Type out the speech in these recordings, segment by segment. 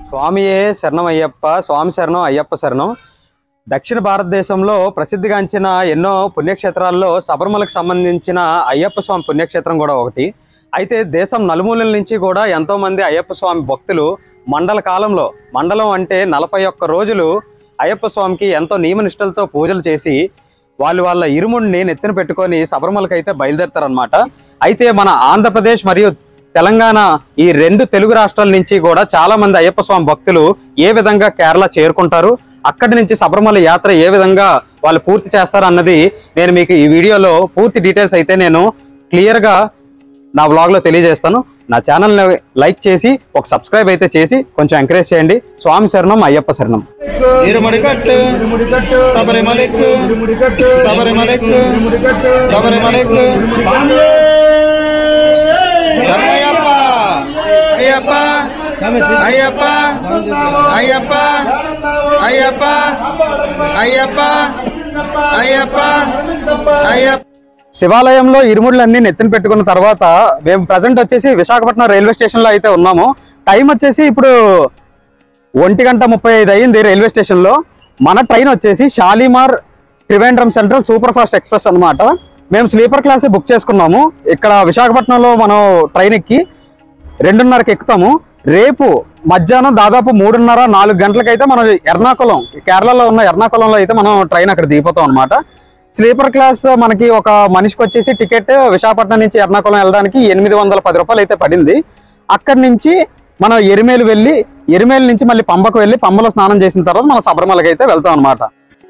స్వామియే శరణం అయ్యప్ప స్వామి శరణం అయ్యప్ప శరణం దక్షిణ భారతదేశంలో ప్రసిద్ధిగాంచిన ఎన్నో పుణ్యక్షేత్రాల్లో శబరిమలకు సంబంధించిన అయ్యప్ప స్వామి పుణ్యక్షేత్రం కూడా ఒకటి అయితే దేశం నలుమూలల నుంచి కూడా ఎంతో మంది అయ్యప్ప స్వామి భక్తులు మండల కాలంలో మండలం అంటే నలభై ఒక్క రోజులు అయ్యప్ప స్వామికి ఎంతో నియమనిష్టలతో పూజలు చేసి వాళ్ళు వాళ్ళ ఇరుముడిని నెత్తిన పెట్టుకొని శబరిమలకి అయితే బయలుదేరుతారనమాట అయితే మన ఆంధ్రప్రదేశ్ మరియు తెలంగాణ ఈ రెండు తెలుగు రాష్ట్రాల నుంచి కూడా చాలా మంది అయ్యప్ప స్వామి భక్తులు ఏ విధంగా కేరళ చేరుకుంటారు అక్కడి నుంచి శబరిమల యాత్ర ఏ విధంగా వాళ్ళు పూర్తి చేస్తారు అన్నది నేను మీకు ఈ వీడియోలో పూర్తి డీటెయిల్స్ అయితే నేను క్లియర్ గా నా బ్లాగ్ లో తెలియజేస్తాను నా ఛానల్ ని లైక్ చేసి ఒక సబ్స్క్రైబ్ అయితే చేసి కొంచెం ఎంకరేజ్ చేయండి స్వామి శరణం అయ్యప్ప శరణం ఇరుముడికట్టు శబరిమలెక్కు శబరిమలెక్కు శబరిమలెక్కు శరణయ్యప్ప అయ్యప్ప అయ్యప్ప అయ్యప్ప అయ్యప్ప అయ్యప్ప అయ్యప్ప అయ్యప్ప శివాలయంలో ఇరుముడులన్నీ నెత్తిన పెట్టుకున్న తర్వాత మేము ప్రజెంట్ వచ్చేసి విశాఖపట్నం రైల్వే స్టేషన్ లో అయితే ఉన్నాము టైం వచ్చేసి ఇప్పుడు ఒంటి గంట ముప్పై ఐదు అయింది రైల్వే స్టేషన్ లో మన ట్రైన్ వచ్చేసి Shalimar Trivandrum central super fast express అన్నమాట మేము స్లీపర్ క్లాస్ బుక్ చేసుకున్నాము ఇక్కడ విశాఖపట్నంలో మనం ట్రైన్ ఎక్కి రెండున్నరకి ఎక్కుతాము రేపు మధ్యాహ్నం దాదాపు మూడున్నర నాలుగు గంటలకైతే మనం ఎర్నాకుళం కేరళలో ఉన్న ఎర్నాకుళంలో అయితే మనం ట్రైన్ అక్కడ దిగిపోతాం అనమాట స్లీపర్ క్లాస్ మనకి ఒక మనిషికి వచ్చేసి టికెట్ విశాఖపట్నం నుంచి ఎర్నాకుళం వెళ్ళడానికి ఎనిమిది వందల పది రూపాయలు అయితే పడింది అక్కడి నుంచి మనం ఎరిమేలు వెళ్ళి ఎరిమేలు నుంచి మళ్ళీ పంబకు వెళ్ళి పంబలో స్నానం చేసిన తర్వాత మనం శబరిమలకి అయితే వెళ్తాం అనమాట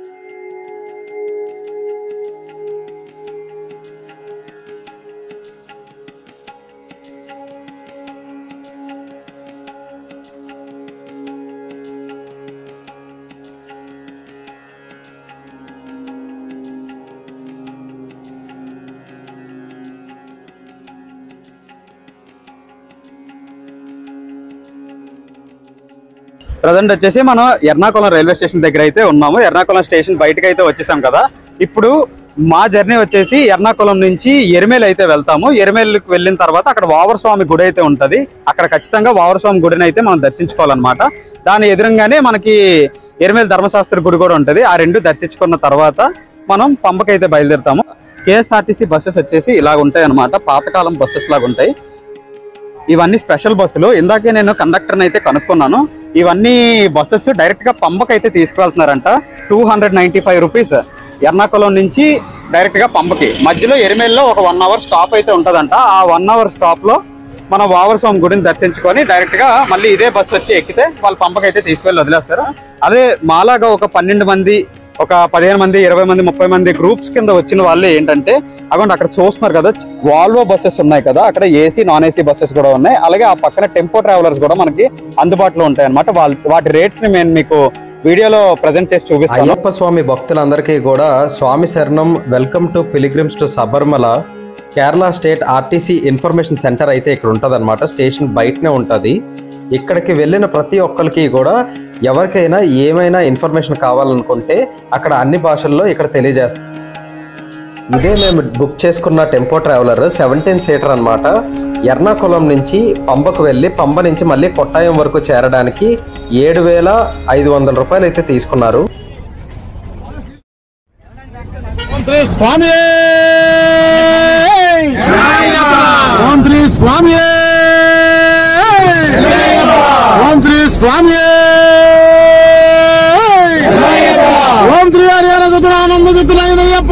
ప్రజెంట్ వచ్చేసి మనం ఎర్నాకుళం రైల్వే స్టేషన్ దగ్గర అయితే ఉన్నాము ఎర్నాకుళం స్టేషన్ బయటకు అయితే వచ్చేసాం కదా ఇప్పుడు మా జర్నీ వచ్చేసి ఎర్నాకుళం నుంచి ఎరిమేలు అయితే వెళ్తాము ఎరిమేలుకి వెళ్ళిన తర్వాత అక్కడ వావర స్వామి గుడి అయితే ఉంటది అక్కడ ఖచ్చితంగా వావర స్వామి గుడిని అయితే మనం దర్శించుకోవాలన్నమాట దాని ఎదురుగానే మనకి ఎరిమేలు ధర్మశాస్త్ర గుడి కూడా ఉంటది ఆ రెండు దర్శించుకున్న తర్వాత మనం పంపకైతే బయలుదేరుతాము కేఎస్ఆర్టీసీ బస్సెస్ వచ్చేసి ఇలాగ ఉంటాయి అనమాట పాతకాలం బస్సెస్ లాగా ఉంటాయి ఇవన్నీ స్పెషల్ బస్సులు ఇందాకే నేను కండక్టర్ని అయితే కనుక్కున్నాను ఇవన్నీ బస్సెస్ డైరెక్ట్ గా పంబకి అయితే తీసుకువెళ్తున్నారంట two hundred ninety five rupees Ernakulam నుంచి డైరెక్ట్ గా పంబకి మధ్యలో ఎరిమేల్లో ఒక వన్ అవర్ స్టాప్ అయితే ఉంటదంట ఆ వన్ అవర్ స్టాప్ లో మన వావర్ స్వామి గుడిని దర్శించుకొని డైరెక్ట్ గా మళ్ళీ ఇదే బస్సు వచ్చి ఎక్కితే వాళ్ళు పంపకైతే తీసుకెళ్ళి వదిలేస్తారు అదే మాలాగా ఒక పన్నెండు మంది ఒక పదిహేను మంది ఇరవై మంది ముప్పై మంది గ్రూప్స్ కింద వచ్చిన వాళ్ళు ఏంటంటే అక్కడ అక్కడ చూస్తున్నారు కదా వాల్వో బస్సెస్ ఉన్నాయి కదా అక్కడ ఏసీ నాన్ ఏసీ బస్సెస్ కూడా ఉన్నాయి అలాగే ఆ పక్కన టెంపో ట్రావెలర్స్ కూడా మనకి అందుబాటులో ఉంటాయి అనమాట వాళ్ళ వాటి రేట్స్ ని నేను మీకు వీడియోలో ప్రజెంట్ చేసి చూపిస్తాను అయ్యప్ప స్వామి భక్తులందరికీ కూడా స్వామి శరణం welcome to pilgrims to Sabarimala Kerala state RTC information centre అయితే ఇక్కడ ఉంటుందన్నమాట స్టేషన్ బయటనే ఉంటుంది ఇక్కడికి వెళ్ళిన ప్రతి ఒక్కరికి కూడా ఎవరికైనా ఏమైనా ఇన్ఫర్మేషన్ కావాలనుకుంటే అక్కడ అన్ని భాషల్లో ఇక్కడ తెలియజేస్తారు ఇదే మేము బుక్ చేసుకున్న టెంపో ట్రావెలర్ సెవెంటీన్ సీటర్ అన్నమాట ఎర్నాకుళం నుంచి పంబకు వెళ్ళి పంబ నుంచి మళ్ళీ కొట్టాయం వరకు చేరడానికి ఏడు వేల ఐదు వందల రూపాయలు అయితే తీసుకున్నారు మంత్రి స్వామి మంత్రి స్వామి మంత్రి స్వామి మంత్రి హరిహర దుతురానంద దుతులయ్యప్ప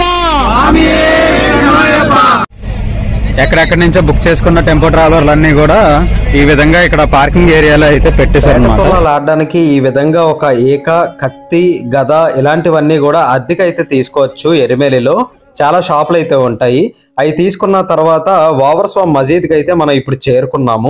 ఎక్కడెక్కడి నుంచో బుక్ చేసుకున్న టెంపో ట్రావెలర్లు అన్ని కూడా ఈ విధంగా ఇక్కడ పార్కింగ్ ఏరియాలో అయితే పెట్టేశారు అనమాట తోలాలు ఆడడానికి ఈ విధంగా ఒక ఏక కత్తి గద ఇలాంటివన్నీ కూడా అద్దెకి అయితే తీసుకోవచ్చు ఎరిమేలిలో చాలా షాపులు అయితే ఉంటాయి అవి తీసుకున్న తర్వాత వావర్స్వామ్ మసీద్కి అయితే మనం ఇప్పుడు చేరుకున్నాము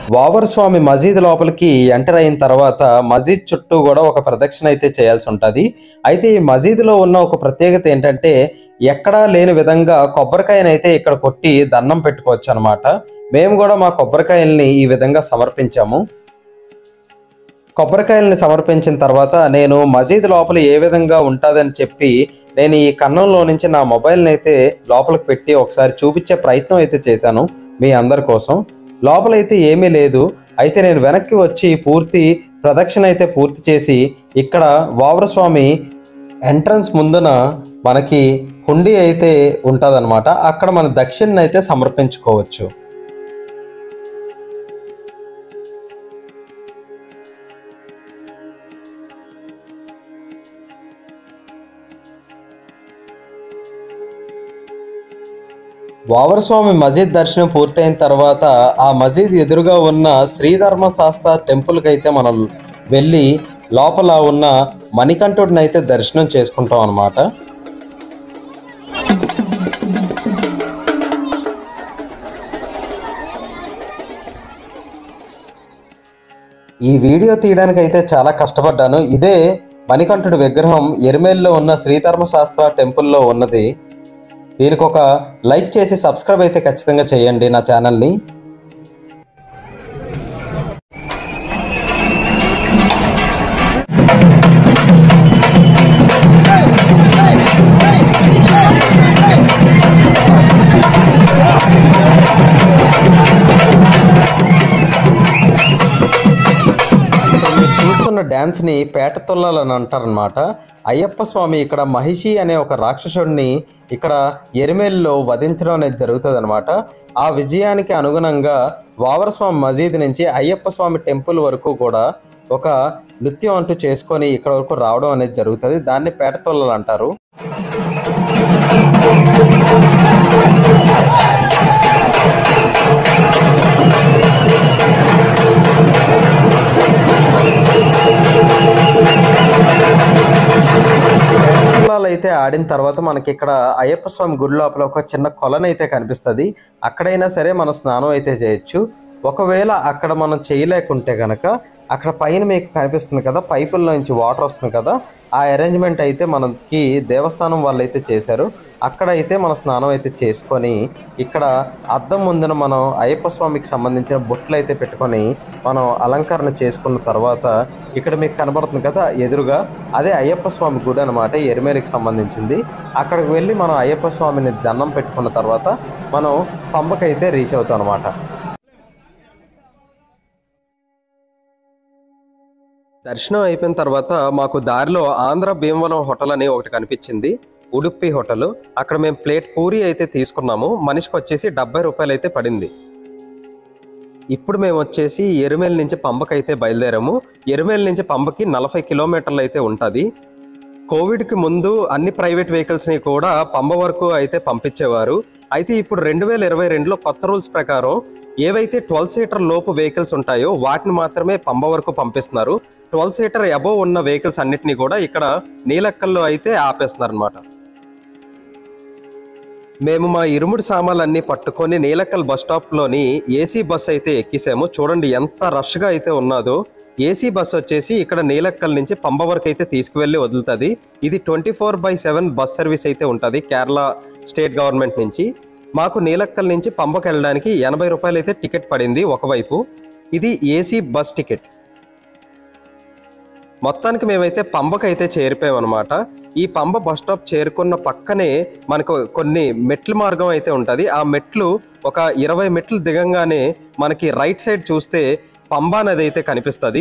వావర్ స్వామి మసీద్ లోపలికి ఎంటర్ అయిన తర్వాత మసీద్ చుట్టూ కూడా ఒక ప్రదక్షిణ అయితే చేయాల్సి ఉంటుంది అయితే ఈ మసీదులో ఉన్న ఒక ప్రత్యేకత ఏంటంటే ఎక్కడా లేని విధంగా కొబ్బరికాయనైతే ఇక్కడ కొట్టి దండం పెట్టుకోవచ్చు అనమాట మేము కూడా మా కొబ్బరికాయల్ని ఈ విధంగా సమర్పించాము కొబ్బరికాయల్ని సమర్పించిన తర్వాత నేను మసీద్ లోపల ఏ విధంగా ఉంటుందని చెప్పి నేను ఈ కన్నంలో నుంచి నా మొబైల్ని అయితే లోపలికి పెట్టి ఒకసారి చూపించే ప్రయత్నం అయితే చేశాను మీ అందరి కోసం లోపలైతే ఏమీ లేదు అయితే నేను వెనక్కి వచ్చి పూర్తి ప్రదక్షిణ అయితే పూర్తి చేసి ఇక్కడ వావరస్వామి ఎంట్రన్స్ ముందున మనకి హుండీ అయితే ఉంటుందన్నమాట అక్కడ మన దక్షిణ అయితే సమర్పించుకోవచ్చు వావరస్వామి మసీద్ దర్శనం పూర్తయిన తర్వాత ఆ మసీద్ ఎదురుగా ఉన్న శ్రీధర్మ శాస్త్ర టెంపుల్కి అయితే మనం వెళ్ళి లోపల ఉన్న మణికంఠుడిని అయితే దర్శనం చేసుకుంటాం అన్నమాట ఈ వీడియో తీయడానికి అయితే చాలా కష్టపడ్డాను ఇదే మణికంఠుడి విగ్రహం ఎరిమేల్లో ఉన్న శ్రీధర్మ శాస్త్ర టెంపుల్లో ఉన్నది దీనికి ఒక లైక్ చేసి సబ్స్క్రైబ్ అయితే ఖచ్చితంగా చేయండి నా ఛానల్ని ఇక్కడ మీరు చూస్తున్న డ్యాన్స్ ని పేట తొల్లాలని అంటారనమాట అయ్యప్ప స్వామి ఇక్కడ మహిషి అనే ఒక రాక్షసుడిని ఇక్కడ ఎరిమేల్లో వధించడం అనేది జరుగుతుంది అనమాట ఆ విజయానికి అనుగుణంగా వావరస్వామి మసీద్ నుంచి అయ్యప్ప స్వామి టెంపుల్ వరకు కూడా ఒక నృత్యం అంటూ చేసుకొని ఇక్కడ వరకు రావడం అనేది జరుగుతుంది దాన్ని పేట తొల్లలు అంటారు కులాలు అయితే ఆడిన తర్వాత మనకి ఇక్కడ అయ్యప్ప స్వామి గుడి లోపల ఒక చిన్న కొలను అయితే కనిపిస్తుంది అక్కడైనా సరే మనం స్నానం అయితే చేయొచ్చు ఒకవేళ అక్కడ మనం చేయలేకుంటే గనక అక్కడ పైన మీకు కనిపిస్తుంది కదా పైపుల్లో నుంచి వాటర్ వస్తుంది కదా ఆ అరేంజ్మెంట్ అయితే మనకి దేవస్థానం వాళ్ళు అయితే చేశారు అక్కడ అయితే మన స్నానం అయితే చేసుకొని ఇక్కడ అద్దం ముందున మనం అయ్యప్ప స్వామికి సంబంధించిన బొట్లు అయితే పెట్టుకొని మనం అలంకరణ చేసుకున్న తర్వాత ఇక్కడ మీకు కనబడుతుంది కదా ఎదురుగా అదే అయ్యప్ప స్వామి గుడి అనమాట ఎరిమేలికి సంబంధించింది అక్కడికి వెళ్ళి మనం అయ్యప్ప స్వామిని దండం పెట్టుకున్న తర్వాత మనం పంపకైతే రీచ్ అవుతాం అనమాట దర్శనం అయిపోయిన తర్వాత మాకు దారిలో ఆంధ్ర భీమవరం హోటల్ అని ఒకటి కనిపించింది ఉడుప్పి హోటల్ అక్కడ మేము ప్లేట్ పూరి అయితే తీసుకున్నాము మనిషికి వచ్చేసి డెబ్బై రూపాయలు అయితే పడింది ఇప్పుడు మేము వచ్చేసి ఎరుమేల్ నుంచి పంబకి అయితే బయలుదేరాము ఎరుమేల్ నుంచి పంబకి నలభై కిలోమీటర్లు అయితే ఉంటుంది కోవిడ్కి ముందు అన్ని ప్రైవేట్ వెహికల్స్ని కూడా పంబ వరకు అయితే పంపించేవారు అయితే ఇప్పుడు రెండు వేల ఇరవై రెండులో కొత్త రూల్స్ ప్రకారం ఏవైతే ట్వెల్వ్ సీటర్ లోపు వెహికల్స్ ఉంటాయో వాటిని మాత్రమే పంబ వరకు పంపిస్తున్నారు ట్వెల్వ్ సీటర్ అబోవ్ ఉన్న వెహికల్స్ అన్నిటినీ కూడా ఇక్కడ నీలక్కల్లో అయితే ఆపేస్తున్నారు అనమాట మేము మా ఇరుముడి సామాన్లన్నీ పట్టుకొని నీలక్కల్ బస్ స్టాప్లోని ఏసీ బస్ అయితే ఎక్కిసాము చూడండి ఎంత రష్గా అయితే ఉన్నదో ఏసీ బస్ వచ్చేసి ఇక్కడ నీలక్కల్ నుంచి పంబ వరకు అయితే తీసుకువెళ్ళి వదులుతుంది ఇది twenty four by seven bus service అయితే ఉంటుంది కేరళ స్టేట్ గవర్నమెంట్ నుంచి మాకు నీలక్కల్ నుంచి పంబకి వెళ్ళడానికి ఎనభై రూపాయలు అయితే టికెట్ పడింది ఒకవైపు ఇది ఏసీ బస్ టికెట్ మొత్తానికి మేమైతే పంబకి అయితే చేరిపోయాం అనమాట ఈ పంబ బస్ స్టాప్ చేరుకున్న పక్కనే మనకు కొన్ని మెట్ల మార్గం అయితే ఉంటుంది ఆ మెట్లు ఒక ఇరవై మెట్లు దిగంగానే మనకి రైట్ సైడ్ చూస్తే పంబా నది అయితే కనిపిస్తుంది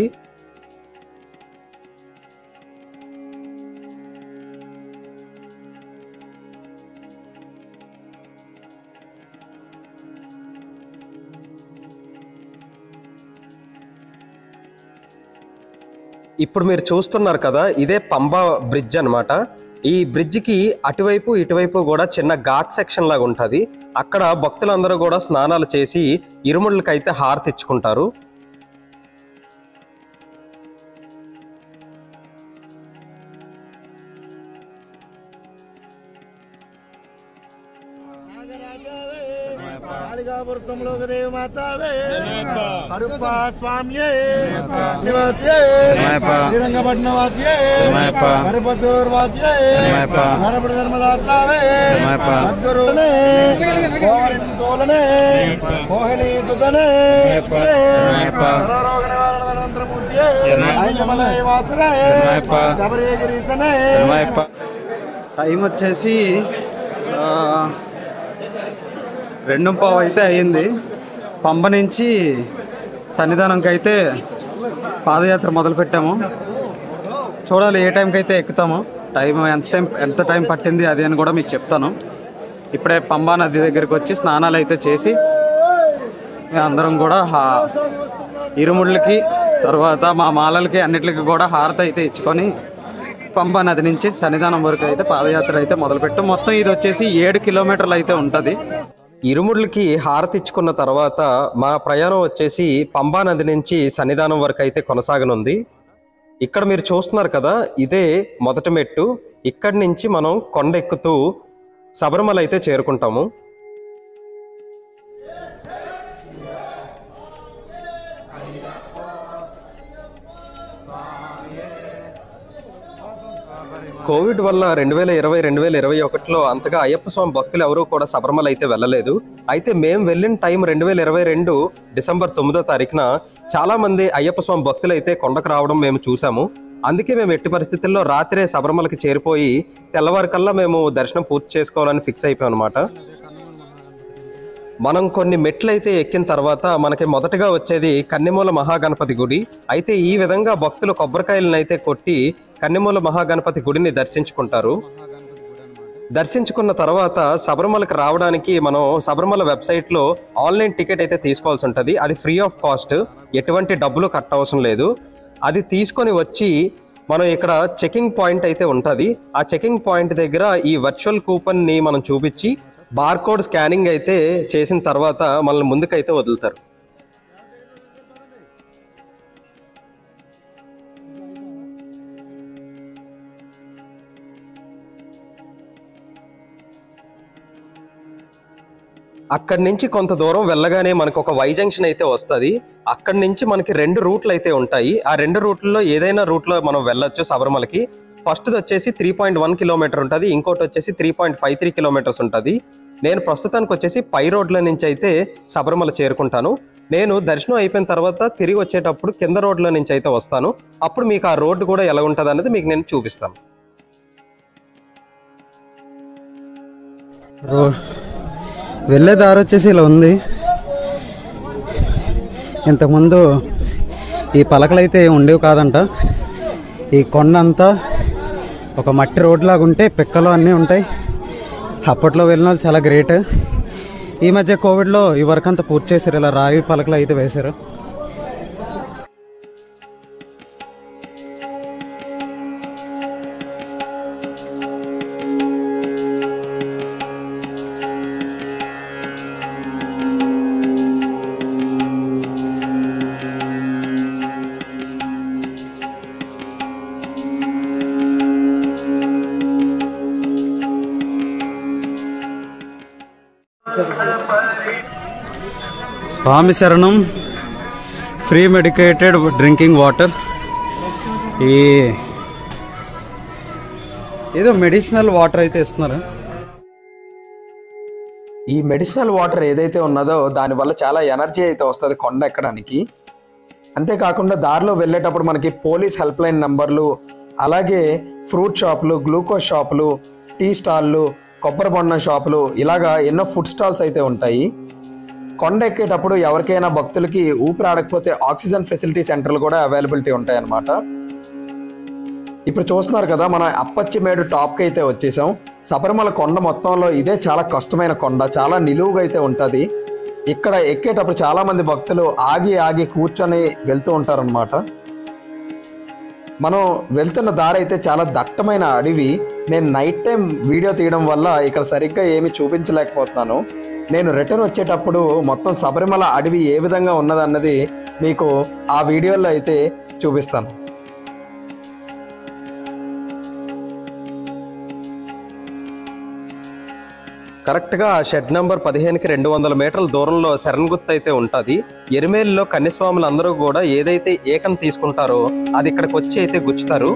ఇప్పుడు మీరు చూస్తున్నారు కదా ఇదే పంబా బ్రిడ్జ్ అన్నమాట ఈ బ్రిడ్జికి అటువైపు ఇటువైపు కూడా చిన్న ఘాట్ సెక్షన్ లాగా ఉంటుంది అక్కడ భక్తులందరూ కూడా స్నానాలు చేసి ఇరుముళ్ళకైతే హారతి ఇచ్చుకుంటారు కాళికాపురతంలో దేవ మాతావే కరుప్ప స్వామియే నివాసియే శ్రీరంగపట్నం వాసియే కరుపత్తూర్ వాసియే నరపడ ధర్మదాత్రావే మద్గురునే కోవరిన్ తోలనే మోహిని సుతనే సర్వరోగ నివారణ ధనంతరమూర్తియే ఐకమలయ వాసురే శబరిగిరీశనే టైం వచ్చేసి ఆ, రెండు పావు అయితే అయ్యింది పంబ నుంచి సన్నిధానంకి అయితే పాదయాత్ర మొదలు పెట్టాము చూడాలి ఏ టైంకి అయితే ఎక్కుతాము టైం ఎంత సేపు ఎంత టైం పట్టింది అది అని కూడా మీకు చెప్తాను ఇప్పుడే పంబా నది దగ్గరికి వచ్చి స్నానాలు అయితే చేసి మేము అందరం కూడా హా- ఇరుముళ్ళకి తర్వాత మా మాలలకి అన్నిటికి కూడా హారతి అయితే ఇచ్చుకొని పంబా నది నుంచి సన్నిధానం వరకు అయితే పాదయాత్ర అయితే మొదలుపెట్టాం మొత్తం ఇది వచ్చేసి ఏడు కిలోమీటర్లు అయితే ఉంటుంది ఇరుముడులకి హారతి ఇచ్చుకున్న తర్వాత మా ప్రయాణం వచ్చేసి పంబా నది నుంచి సన్నిధానం వరకు అయితే కొనసాగనుంది ఇక్కడ మీరు చూస్తున్నారు కదా ఇదే మొదటి మెట్టు ఇక్కడి నుంచి మనం కొండ ఎక్కుతూ శబరిమల అయితే చేరుకుంటాము కోవిడ్ వల్ల రెండు వేల ఇరవై రెండు వేల ఇరవై ఒకటిలో అంతగా అయ్యప్ప స్వామి భక్తులు ఎవరూ కూడా శబరిమల అయితే వెళ్ళలేదు అయితే మేము వెళ్ళిన టైం రెండు వేల ఇరవై రెండు డిసెంబర్ తొమ్మిదో తారీఖున చాలా మంది అయ్యప్ప స్వామి భక్తులు అయితే కొండకు రావడం మేము చూసాము అందుకే మేము ఎట్టి పరిస్థితుల్లో రాత్రే శబరిమలకి చేరిపోయి తెల్లవారికల్లా మేము దర్శనం పూర్తి చేసుకోవాలని ఫిక్స్ అయిపోయాం అనమాట మనం కొన్ని మెట్లు అయితే ఎక్కిన తర్వాత మనకి మొదటగా వచ్చేది కన్నెమూల మహాగణపతి గుడి అయితే ఈ విధంగా భక్తులు కొబ్బరికాయలను అయితే కొట్టి కన్నెమూల మహాగణపతి గుడిని దర్శించుకుంటారు దర్శించుకున్న తర్వాత శబరిమలకి రావడానికి మనం శబరిమల వెబ్సైట్లో ఆన్లైన్ టికెట్ అయితే తీసుకోవాల్సి ఉంటుంది అది ఫ్రీ ఆఫ్ కాస్ట్ ఎటువంటి డబ్బులు కట్ అవసరం లేదు అది తీసుకొని వచ్చి మనం ఇక్కడ చెకింగ్ పాయింట్ అయితే ఉంటుంది ఆ చెకింగ్ పాయింట్ దగ్గర ఈ వర్చువల్ కూపన్ని మనం చూపించి బార్కోడ్ స్కానింగ్ అయితే చేసిన తర్వాత మనల్ని ముందుకైతే వదులుతారు అక్కడి నుంచి కొంత దూరం వెళ్ళగానే మనకు ఒక వై జంక్షన్ అయితే వస్తుంది అక్కడి నుంచి మనకి రెండు రూట్లు అయితే ఉంటాయి ఆ రెండు రూట్లలో ఏదైనా రూట్లో మనం వెళ్ళొచ్చు శబరిమలకి ఫస్ట్ వచ్చేసి త్రీ పాయింట్ వన్ కిలోమీటర్ ఉంటుంది ఇంకోటి వచ్చేసి three point five three kilometres ఉంటుంది నేను ప్రస్తుతానికి వచ్చేసి పై రోడ్ల నుంచి అయితే శబరిమల చేరుకుంటాను నేను దర్శనం అయిపోయిన తర్వాత తిరిగి వచ్చేటప్పుడు కింద రోడ్ల నుంచి అయితే వస్తాను అప్పుడు మీకు ఆ రోడ్డు కూడా ఎలా ఉంటుంది అనేది మీకు నేను చూపిస్తాను వెళ్ళే దారి వచ్చేసి ఇలా ఉంది ఇంతకుముందు ఈ పలకలు అయితే ఉండేవి కాదంట ఈ కొండ అంతా ఒక మట్టి రోడ్ లాగా ఉంటే పిక్కలు అన్నీ ఉంటాయి అప్పట్లో వెళ్ళిన వాళ్ళు చాలా గ్రేట్ ఈ మధ్య కోవిడ్లో ఈ వర్క్ అంతా పూర్తి చేశారు ఇలా రాయి పలకలు అయితే వేశారు స్వామి శరణం ఫ్రీ మెడికేటెడ్ డ్రింకింగ్ వాటర్ ఈ ఏదో మెడిసినల్ వాటర్ అయితే ఇస్తున్నారు ఈ మెడిసినల్ వాటర్ ఏదైతే ఉన్నదో దానివల్ల చాలా ఎనర్జీ అయితే వస్తుంది కొండ ఎక్కడానికి అంతేకాకుండా దారిలో వెళ్ళేటప్పుడు మనకి పోలీస్ హెల్ప్ లైన్ నంబర్లు అలాగే ఫ్రూట్ షాపులు గ్లూకోజ్ షాపులు టీ స్టాల్లు కొబ్బరి బొండం షాపులు ఇలాగా ఎన్నో ఫుడ్ స్టాల్స్ అయితే ఉంటాయి కొండ ఎక్కేటప్పుడు ఎవరికైనా భక్తులకి ఊపిరి ఆడకపోతే ఆక్సిజన్ ఫెసిలిటీ సెంటర్లు కూడా అవైలబిలిటీ ఉంటాయి అన్నమాట ఇప్పుడు చూస్తున్నారు కదా మనం అప్పచ్చిమేడు టాప్కి అయితే వచ్చేసాం శబరిమల కొండ మొత్తంలో ఇదే చాలా కష్టమైన కొండ చాలా నిలువుగా అయితే ఉంటుంది ఇక్కడ ఎక్కేటప్పుడు చాలా మంది భక్తులు ఆగి ఆగి కూర్చొని వెళ్తూ ఉంటారనమాట మనం వెళ్తున్న దారి అయితే చాలా దట్టమైన అడవి నేను నైట్ టైం వీడియో తీయడం వల్ల ఇక్కడ సరిగ్గా ఏమీ చూపించలేకపోతున్నాను నేను రిటర్న్ వచ్చేటప్పుడు మొత్తం శబరిమల అడవి ఏ విధంగా ఉన్నదన్నది మీకు ఆ వీడియోలో అయితే చూపిస్తాను కరెక్ట్గా షెడ్ నెంబర్ పదిహేనుకి రెండు వందల మీటర్ల దూరంలో శరణగుర్తు అయితే ఉంటుంది ఎరిమేలిలో కన్యస్వాములు అందరూ కూడా ఏదైతే ఏకం తీసుకుంటారో అది ఇక్కడికి వచ్చి అయితే గుచ్చుతారు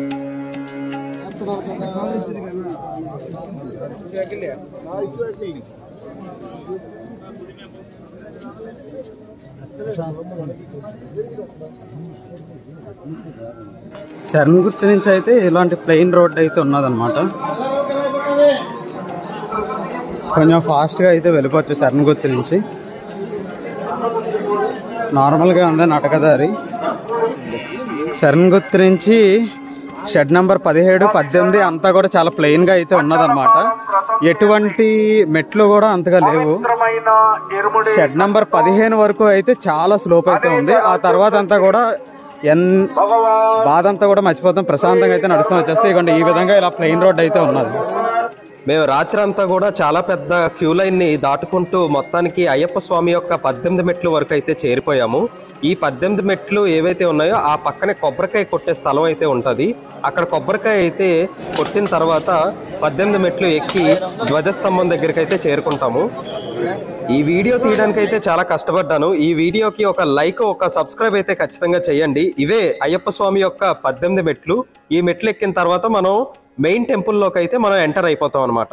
శరణగుర్తి నుంచి అయితే ఇలాంటి ప్లెయిన్ రోడ్ అయితే ఉన్నదన్నమాట కొంచెం ఫాస్ట్గా అయితే వెళ్ళిపోవచ్చు శరణగుర్తి నుంచి నార్మల్గా ఉంది నటకదారి శరణగుర్తి నుంచి షెడ్ నంబర్ పదిహేడు పద్దెనిమిది అంతా కూడా చాలా ప్లెయిన్గా అయితే ఉన్నదన్నమాట ఎటువంటి మెట్లు కూడా అంతగా లేవు షెడ్ నంబర్ పదిహేను వరకు అయితే చాలా స్లోప్ అయితే ఉంది ఆ తర్వాత అంతా కూడా ఎన్ బాధ అంతా కూడా మర్చిపోతాం ప్రశాంతంగా అయితే నడుచుకొని వచ్చేస్తే ఇదిగోండి ఈ విధంగా ఇలా ప్లెయిన్ రోడ్ అయితే ఉన్నది మేము రాత్రి అంతా కూడా చాలా పెద్ద క్యూ లైన్ ని దాటుకుంటూ మొత్తానికి అయ్యప్ప స్వామి యొక్క పద్దెనిమిది మెట్లు వరకు అయితే చేరిపోయాము ఈ పద్దెనిమిది మెట్లు ఏవైతే ఉన్నాయో ఆ పక్కనే కొబ్బరికాయ కొట్టే స్థలం అయితే ఉంటది అక్కడ కొబ్బరికాయ అయితే కొట్టిన తర్వాత పద్దెనిమిది మెట్లు ఎక్కి ధ్వజస్తంభం దగ్గరికి అయితే చేరుకుంటాము ఈ వీడియో తీయడానికి అయితే చాలా కష్టపడ్డాను ఈ వీడియోకి ఒక లైక్ ఒక సబ్స్క్రైబ్ అయితే ఖచ్చితంగా చేయండి ఇవే అయ్యప్ప స్వామి యొక్క పద్దెనిమిది మెట్లు ఈ మెట్లు ఎక్కిన తర్వాత మనం మెయిన్ టెంపుల్లోకి అయితే మనం ఎంటర్ అయిపోతాం అనమాట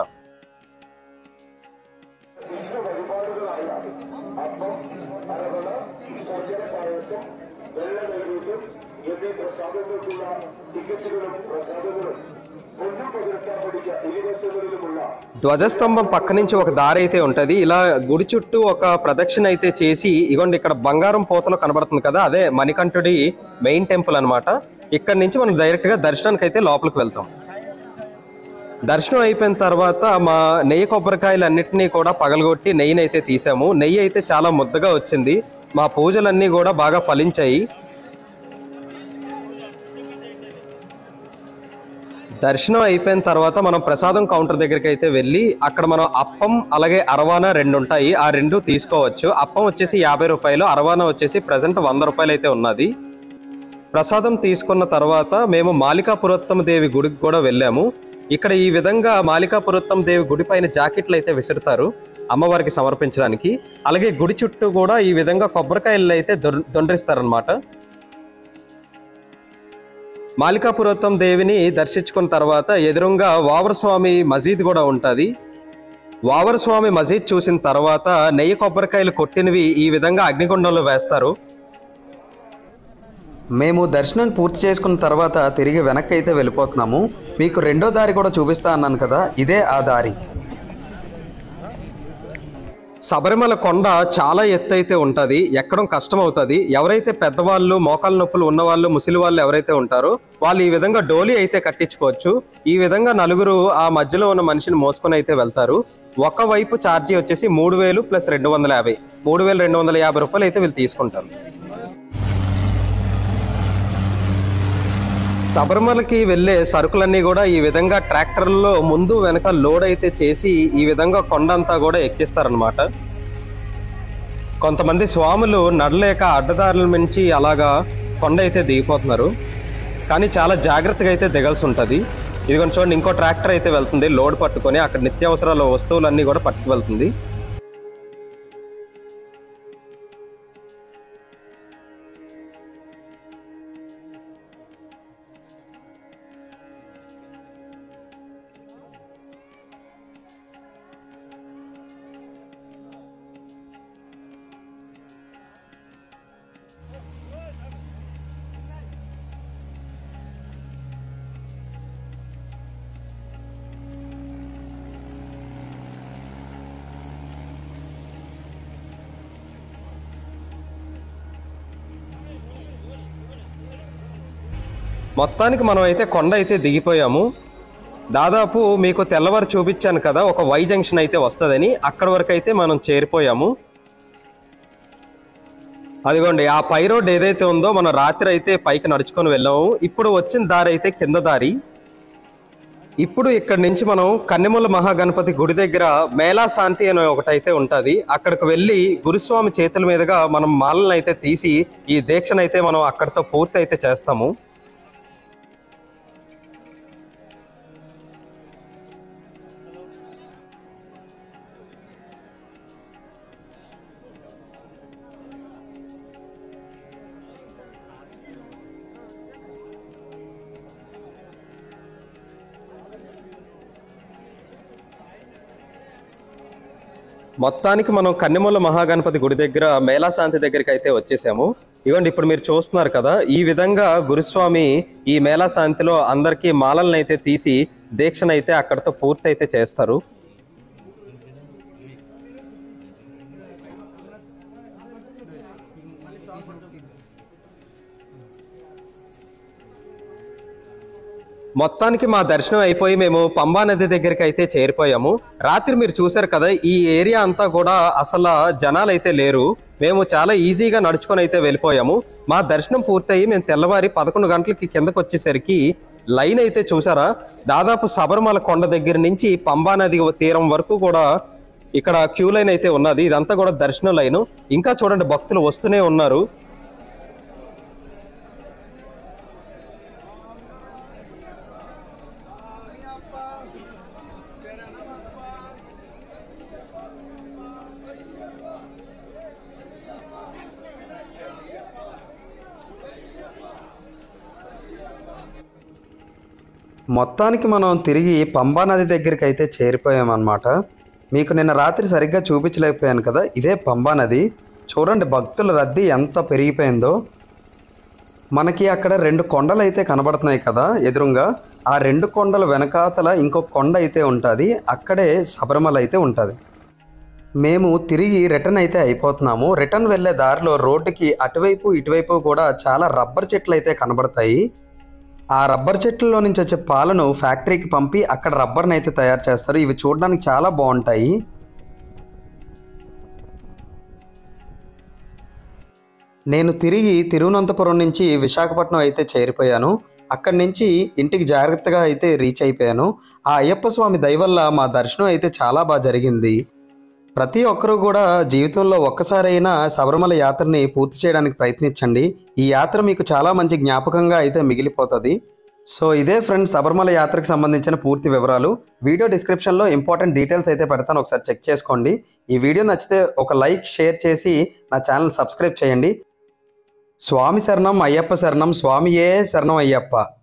ధ్వజస్తంభం పక్క నుంచి ఒక దారి అయితే ఉంటది ఇలా గుడి చుట్టూ ఒక ప్రదక్షిణ అయితే చేసి ఇగోండి ఇక్కడ బంగారం పోతలో కనబడుతుంది కదా అదే మణికంఠుడి మెయిన్ టెంపుల్ అన్నమాట ఇక్కడ నుంచి మనం డైరెక్ట్ గా దర్శనానికి అయితే లోపలికి వెళ్తాం దర్శనం అయిపోయిన తర్వాత మా నెయ్యి కొబ్బరికాయలు అన్నిటినీ కూడా పగలగొట్టి నెయ్యిని అయితే తీసాము నెయ్యి అయితే చాలా ముద్దగా వచ్చింది మా పూజలన్నీ కూడా బాగా ఫలించాయి దర్శనం అయిపోయిన తర్వాత మనం ప్రసాదం కౌంటర్ దగ్గరికి అయితే వెళ్ళి అక్కడ మనం అప్పం అలాగే అరవానా రెండు ఉంటాయి ఆ రెండు తీసుకోవచ్చు అప్పం వచ్చేసి యాభై రూపాయలు అరవానా వచ్చేసి ప్రజెంట్ వంద రూపాయలు అయితే ఉన్నది ప్రసాదం తీసుకున్న తర్వాత మేము మాలికాపురోత్తమ దేవి గుడికి కూడా వెళ్ళాము ఇక్కడ ఈ విధంగా మాలికాపురోత్తమ దేవి గుడి పైన జాకెట్లు అయితే విసురుతారు అమ్మవారికి సమర్పించడానికి అలాగే గుడి చుట్టూ కూడా ఈ విధంగా కొబ్బరికాయలు అయితే దొర్ దొండరిస్తారనమాట మాలికాపురోత్తం దేవిని దర్శించుకున్న తర్వాత ఎదురుగా వావర స్వామి మసీద్ కూడా ఉంటుంది వావర స్వామి మసీద్ చూసిన తర్వాత నెయ్యి కొబ్బరికాయలు కొట్టినవి ఈ విధంగా అగ్నిగుండంలో వేస్తారు మేము దర్శనం పూర్తి చేసుకున్న తర్వాత తిరిగి వెనక్కి అయితే వెళ్ళిపోతున్నాము మీకు రెండో దారి కూడా చూపిస్తా అన్నాను కదా ఇదే ఆ దారి శబరిమల కొండ చాలా ఎత్తు అయితే ఉంటుంది ఎక్కడం కష్టం అవుతుంది ఎవరైతే పెద్దవాళ్ళు మోకాళ్ళ నొప్పులు ఉన్నవాళ్ళు ముసలి వాళ్ళు ఎవరైతే ఉంటారో వాళ్ళు ఈ విధంగా డోలీ అయితే కట్టించుకోవచ్చు ఈ విధంగా నలుగురు ఆ మధ్యలో ఉన్న మనిషిని మోసుకొని అయితే వెళ్తారు ఒకవైపు ఛార్జీ వచ్చేసి మూడు వేలు ప్లస్ రెండు వందల యాభై మూడు వేల రెండు వందల యాభై రూపాయలు అయితే వీళ్ళు తీసుకుంటారు శబరిమలకి వెళ్ళే సరుకులన్నీ కూడా ఈ విధంగా ట్రాక్టర్లో ముందు వెనక లోడ్ అయితే చేసి ఈ విధంగా కొండంతా కూడా ఎక్కిస్తారనమాట కొంతమంది స్వాములు నడలేక అడ్డదారుల నుంచి అలాగా కొండ అయితే దిగిపోతున్నారు కానీ చాలా జాగ్రత్తగా అయితే దిగాల్సి ఉంటుంది ఇది కొంచెం చూడండి ఇంకో ట్రాక్టర్ అయితే వెళ్తుంది లోడ్ పట్టుకొని అక్కడ నిత్యావసరాల వస్తువులన్నీ కూడా పట్టుకు వెళ్తుంది మొత్తానికి మనం అయితే కొండ అయితే దిగిపోయాము దాదాపు మీకు తెల్లవారు చూపించాను కదా ఒక వై జంక్షన్ అయితే వస్తుందని అక్కడ వరకు అయితే మనం చేరిపోయాము అదిగోండి ఆ పై రోడ్ ఏదైతే ఉందో మనం రాత్రి అయితే పైకి నడుచుకొని వెళ్ళాము ఇప్పుడు వచ్చిన దారి అయితే కింద దారి ఇప్పుడు ఇక్కడ నుంచి మనం కన్నెముల మహాగణపతి గుడి దగ్గర మేళా శాంతి అనే ఒకటైతే ఉంటుంది అక్కడికి వెళ్ళి గురుస్వామి చేతుల మీదుగా మనం మాలను అయితే తీసి ఈ దీక్షనైతే మనం అక్కడితో పూర్తి అయితే చేస్తాము మొత్తానికి మనం కన్నెమూల మహాగణపతి గుడి దగ్గర మేళాశాంతి దగ్గరికి అయితే వచ్చేసాము ఇవ్వండి ఇప్పుడు మీరు చూస్తున్నారు కదా ఈ విధంగా గురుస్వామి ఈ మేళాశాంతిలో అందరికీ మాలలను అయితే తీసి దీక్షనైతే అక్కడతో పూర్తి అయితే చేస్తారు మొత్తానికి మా దర్శనం అయిపోయి మేము పంబా నది దగ్గరికి అయితే చేరిపోయాము రాత్రి మీరు చూశారు కదా ఈ ఏరియా అంతా కూడా అసలు జనాలు అయితే లేరు మేము చాలా ఈజీగా నడుచుకొని అయితే వెళ్ళిపోయాము మా దర్శనం పూర్తయి మేము తెల్లవారి పదకొండు గంటలకి కిందకు వచ్చేసరికి లైన్ అయితే చూసారా దాదాపు శబరిమల కొండ దగ్గర నుంచి పంబా నది తీరం వరకు కూడా ఇక్కడ క్యూ లైన్ అయితే ఉన్నది ఇదంతా కూడా దర్శనం లైన్ ఇంకా చూడండి భక్తులు వస్తూనే ఉన్నారు మొత్తానికి మనం తిరిగి పంబా నది దగ్గరికి అయితే చేరిపోయామన్నమాట మీకు నిన్న రాత్రి సరిగ్గా చూపించలేకపోయాను కదా ఇదే పంబా నది చూడండి భక్తుల రద్దీ ఎంత పెరిగిపోయిందో మనకి అక్కడ రెండు కొండలు అయితే కనబడుతున్నాయి కదా ఎదురుగా ఆ రెండు కొండల వెనకాతల ఇంకొక కొండ అయితే ఉంటుంది అక్కడే శబరిమల అయితే ఉంటుంది మేము తిరిగి రిటర్న్ అయితే అయిపోతున్నాము రిటర్న్ వెళ్ళే దారిలో రోడ్డుకి అటువైపు ఇటువైపు కూడా చాలా రబ్బర్ చెట్లు అయితే కనబడతాయి ఆ రబ్బర్ చెట్లలో నుంచి వచ్చే పాలను ఫ్యాక్టరీకి పంపి అక్కడ రబ్బర్ని అయితే తయారు చేస్తారు ఇవి చూడడానికి చాలా బాగుంటాయి నేను తిరిగి తిరువనంతపురం నుంచి విశాఖపట్నం అయితే చేరిపోయాను అక్కడి నుంచి ఇంటికి జాగ్రత్తగా అయితే రీచ్ అయిపోయాను ఆ అయ్యప్ప స్వామి దయ వల్ల మా దర్శనం అయితే చాలా బాగా జరిగింది ప్రతి ఒక్కరూ కూడా జీవితంలో ఒక్కసారైనా శబరిమల యాత్రని పూర్తి చేయడానికి ప్రయత్నించండి ఈ యాత్ర మీకు చాలా మంచి జ్ఞాపకంగా అయితే మిగిలిపోతుంది సో ఇదే ఫ్రెండ్స్ శబరిమల యాత్రకు సంబంధించిన పూర్తి వివరాలు వీడియో డిస్క్రిప్షన్లో ఇంపార్టెంట్ డీటెయిల్స్ అయితే పెడతాను ఒకసారి చెక్ చేసుకోండి ఈ వీడియో నచ్చితే ఒక లైక్ షేర్ చేసి నా ఛానల్ సబ్స్క్రైబ్ చేయండి స్వామి శరణం అయ్యప్ప శరణం స్వామియే శరణం అయ్యప్ప